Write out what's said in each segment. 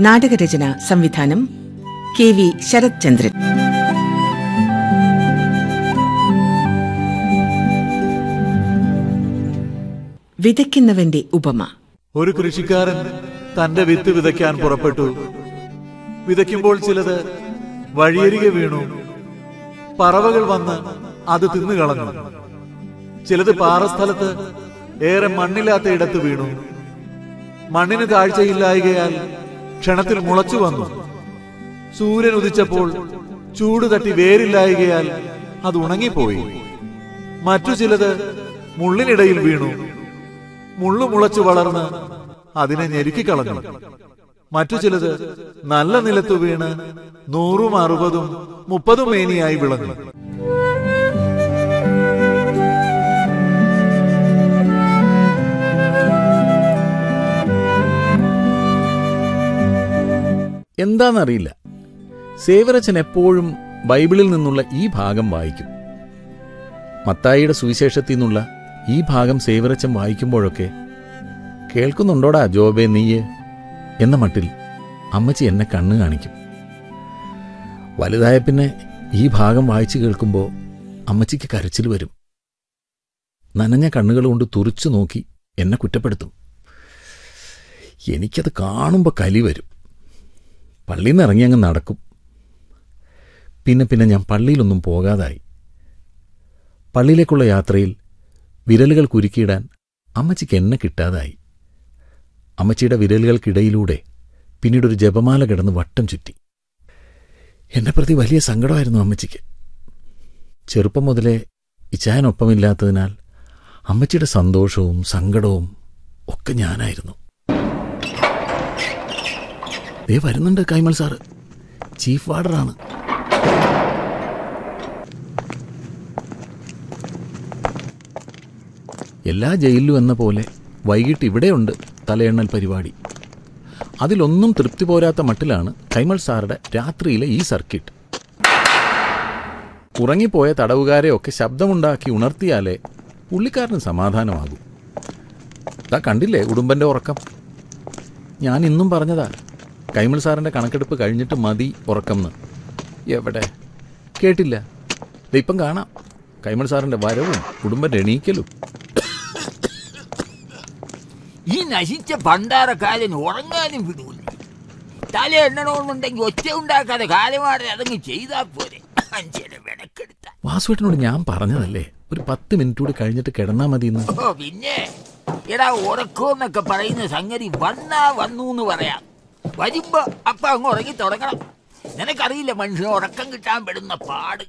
നാടകരചന സംവിധാനം K V Sarath Chandran വിതയ്ക്കുന്നവന്റെ ഉപമ ഒരു കൃഷിക്കാരൻ തന്റെ വിത്ത് വിതയ്ക്കാൻ പുറപ്പെട്ടു വിതയ്ക്കുമ്പോൾ ചിലത് വഴിയരികെ വീണു പറവകൾ വന്ന് അത് തിന്നുകളഞ്ഞു ചിലത് പാറസ്ഥലത്ത് ഏറെ മണ്ണില്ലാത്ത ഇടത്ത് വീണു മണ്ണിന് കാഴ്ചയില്ലായകയാൽ ക്ഷണത്തിൽ മുളച്ചു വന്നു സൂര്യൻ ഉദിച്ചപ്പോൾ ചൂട് തട്ടി വേരില്ലായകയാൽ അത് ഉണങ്ങിപ്പോയി മറ്റു ചിലത് മുള്ളിനിടയിൽ വീണു മുള്ളു മുളച്ചു വളർന്ന് അതിനെ ഞെരുക്കിക്കളഞ്ഞു മറ്റു ചിലത് നല്ല നിലത്തു വീണ് നൂറും അറുപതും മുപ്പതും മേനിയായി വിളഞ്ഞു എന്താണെന്നറിയില്ല സേവരച്ചൻ എപ്പോഴും ബൈബിളിൽ നിന്നുള്ള ഈ ഭാഗം വായിക്കും മത്തായിയുടെ സുവിശേഷത്തിൽ നിന്നുള്ള ഈ ഭാഗം സേവരച്ചൻ വായിക്കുമ്പോഴൊക്കെ കേൾക്കുന്നുണ്ടോടാ ജോബെ നീയ് എന്ന മട്ടിൽ അമ്മച്ചി എന്നെ കണ്ണു കാണിക്കും വലുതായ പിന്നെ ഈ ഭാഗം വായിച്ചു കേൾക്കുമ്പോൾ അമ്മച്ചിക്ക് കരച്ചിൽ വരും നനഞ്ഞ കണ്ണുകൾ കൊണ്ട് തുറിച്ചു നോക്കി എന്നെ കുറ്റപ്പെടുത്തും എനിക്കത് കാണുമ്പോൾ കലി വരും പള്ളിയിൽ നിന്ന് ഇറങ്ങി അങ്ങ് നടക്കും പിന്നെ പിന്നെ ഞാൻ പള്ളിയിലൊന്നും പോകാതായി പള്ളിയിലേക്കുള്ള യാത്രയിൽ വിരലുകൾ കുരുക്കിയിടാൻ അമ്മച്ചിക്ക് എന്നെ കിട്ടാതായി അമ്മച്ചിയുടെ വിരലുകൾക്കിടയിലൂടെ പിന്നീടൊരു ജപമാല കിടന്ന് വട്ടം ചുറ്റി എന്നെ പ്രതി വലിയ സങ്കടമായിരുന്നു അമ്മച്ചിക്ക് ചെറുപ്പം മുതലേ ഇച്ചായനൊപ്പമില്ലാത്തതിനാൽ അമ്മച്ചിയുടെ സന്തോഷവും സങ്കടവും ഒക്കെ ഞാനായിരുന്നു ദേ വരുന്നുണ്ട് കൈമൾ സാറ് ചീഫ് വാർഡറാണ് എല്ലാ ജയിലിലും എന്ന പോലെ വൈകിട്ട് ഇവിടെയുണ്ട് തലയെണ്ണൽ പരിപാടി അതിലൊന്നും തൃപ്തി പോരാത്ത മട്ടിലാണ് കൈമൾ സാറുടെ രാത്രിയിലെ ഈ സർക്കിട്ട് ഉറങ്ങിപ്പോയ തടവുകാരെയൊക്കെ ശബ്ദമുണ്ടാക്കി ഉണർത്തിയാലേ പുള്ളിക്കാരന് സമാധാനമാകൂ താ കണ്ടില്ലേ ഉടുമ്പന്റെ ഉറക്കം ഞാൻ ഇന്നും പറഞ്ഞതാ കൈമൾ സാറിന്റെ കണക്കെടുപ്പ് കഴിഞ്ഞിട്ട് മതി ഉറക്കം എന്ന് എവിടെ കേട്ടില്ല ദേ ഇപ്പം കാണാം കൈമൾ സാറിന്റെ വരവും കുടുംബന്റെ എണീക്കലും ഈ നശിച്ച പണ്ടാരക്കാരൻ ഉറങ്ങാനും വിടൂല തല എണ്ണണമെന്നുണ്ടെങ്കിൽ ഒച്ച ഉണ്ടാക്കാതെ കാലമാടെ അതങ്ങ് ചെയ്താ പോരെ അഞ്ചന വിടക്കെടുത്ത വാസുവേട്ടനോട് ഞാൻ പറഞ്ഞതല്ലേ ഒരു പത്ത് മിനിറ്റ് കൂടി കഴിഞ്ഞിട്ട് കിടന്നാ മതി എന്ന് ഓ പിന്നെ എടാ ഉറക്കമെന്നൊക്കെ പറയുന്ന സംഗതി വന്നാ വന്നു എന്ന് പറയാം വരുമ്പോ അപ്പൊ അങ്ങ് ഉറങ്ങി തുടങ്ങണം നിനക്കറിയില്ല മനുഷ്യന് ഉറക്കം കിട്ടാൻ പെടുന്ന പാട്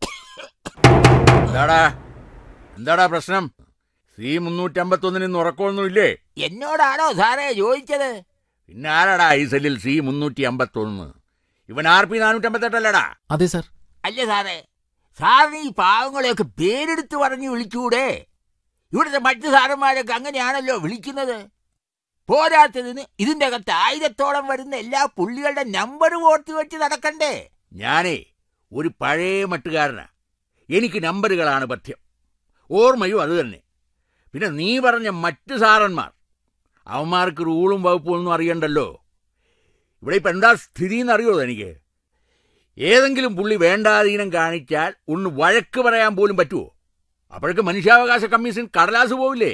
എന്താടാ എന്താടാ പ്രശ്നം സി മുന്നൂറ്റമ്പത്തൊന്നിന് ഇന്ന് ഉറക്കമൊന്നുമില്ലേ എന്നോടാണോ സാറേ ചോദിച്ചത് പിന്നെ ആരാടാ ഈ സെല്ലിൽ സി മുന്നൂറ്റി അമ്പത്തൊന്ന് ഇവൻ ആർ പി നാനൂറ്റമ്പത്തെട്ടല്ലടാ അതെ സാർ അല്ല സാറേ സാറിന് ഈ പാവങ്ങളെയൊക്കെ പേരെടുത്ത് പറഞ്ഞ് വിളിച്ചൂടെ ഇവിടുത്തെ മറ്റു സാറന്മാരൊക്കെ അങ്ങനെയാണല്ലോ വിളിക്കുന്നത് പോരാത്തതിന് ഇതിന്റെ അകത്ത് ആയിരത്തോളം വരുന്ന എല്ലാ പുള്ളികളുടെ നമ്പർ ഓർത്ത് വെച്ച് നടക്കണ്ടേ ഞാനേ ഒരു പഴയ മട്ടുകാരനാ എനിക്ക് നമ്പറുകളാണ് പഥ്യം ഓർമ്മയും അത് തന്നെ പിന്നെ നീ പറഞ്ഞ മറ്റു സാറന്മാർ അവന്മാർക്ക് റൂളും വകുപ്പും ഒന്നും അറിയണ്ടല്ലോ ഇവിടെ ഇപ്പം എന്താ സ്ഥിതി എന്നറിയോ എനിക്ക് ഏതെങ്കിലും പുള്ളി വേണ്ടാധീനം കാണിച്ചാൽ ഒന്ന് വഴക്ക് പറയാൻ പോലും പറ്റുമോ അപ്പോഴേക്ക് മനുഷ്യാവകാശ കമ്മീഷൻ കടലാസ് പോവില്ലേ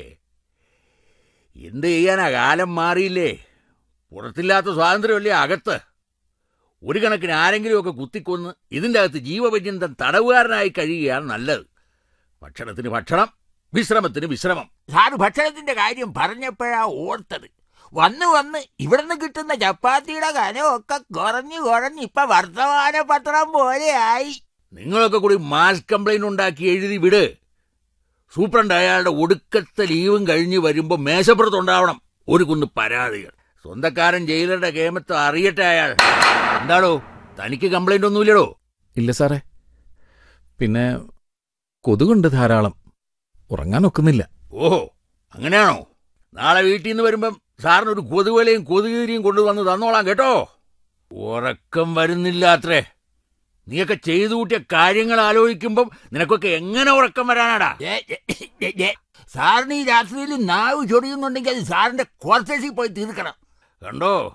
എന്ത് ചെയ്യാനാ കാലം മാറിയില്ലേ പുറത്തില്ലാത്ത സ്വാതന്ത്ര്യമല്ലേ അകത്ത് ഒരു കണക്കിന് ആരെങ്കിലുമൊക്കെ കുത്തിക്കൊന്ന് ഇതിൻ്റെ അകത്ത് ജീവപര്യന്തം തടവുകാരനായി കഴിയുകയാണ് നല്ലത് ഭക്ഷണത്തിന് ഭക്ഷണം വിശ്രമത്തിന് വിശ്രമം സാറ് ഭക്ഷണത്തിന്റെ കാര്യം പറഞ്ഞപ്പോഴാ ഓർത്തത് വന്ന് വന്ന് ഇവിടുന്ന് കിട്ടുന്ന ചപ്പാത്തിയുടെ കനമൊക്കെ കുറഞ്ഞു കുറഞ്ഞ് ഇപ്പൊ വർത്തമാന പത്രം പോലെയായി നിങ്ങളൊക്കെ കൂടി മാസ് കംപ്ലൈന്റ് ഉണ്ടാക്കി എഴുതി വിട് സൂപ്രണ്ട് അയാളുടെ ഒടുക്കത്തെ ലീവും കഴിഞ്ഞ് വരുമ്പോൾ മേശപ്പുറത്തുണ്ടാവണം ഒരു കുന്ന് പരാതികൾ സ്വന്തക്കാരൻ ജയിലറുടെ കേമത്ത് അറിയട്ടെ അയാൾ എന്താടോ തനിക്ക് കംപ്ലൈന്റ് ഒന്നുമില്ലടോ ഇല്ല സാറേ പിന്നെ കൊതുകുണ്ട് ധാരാളം ഉറങ്ങാൻ ഒക്കുന്നില്ല ഓഹോ അങ്ങനെയാണോ നാളെ വീട്ടിൽ നിന്ന് വരുമ്പം സാറിന് ഒരു കൊതുവലയും കൊതുകീരിയും കൊണ്ടുവന്ന് തന്നോളാം കേട്ടോ ഉറക്കം വരുന്നില്ല അത്രേ നീയൊക്കെ ചെയ്തു കൂട്ടിയ കാര്യങ്ങൾ ആലോചിക്കുമ്പം നിനക്കൊക്കെ എങ്ങനെ ഉറക്കം വരാനാടാ ഏ, ഏ, ഏ, ഏ, സാറിന് ഈ രാത്രിയിൽ നാവ് ചൊറിയുന്നുണ്ടെങ്കിൽ അത് സാറിന്റെ ക്വാർട്ടേഴ്സിൽ പോയി തീർക്കണം കണ്ടോ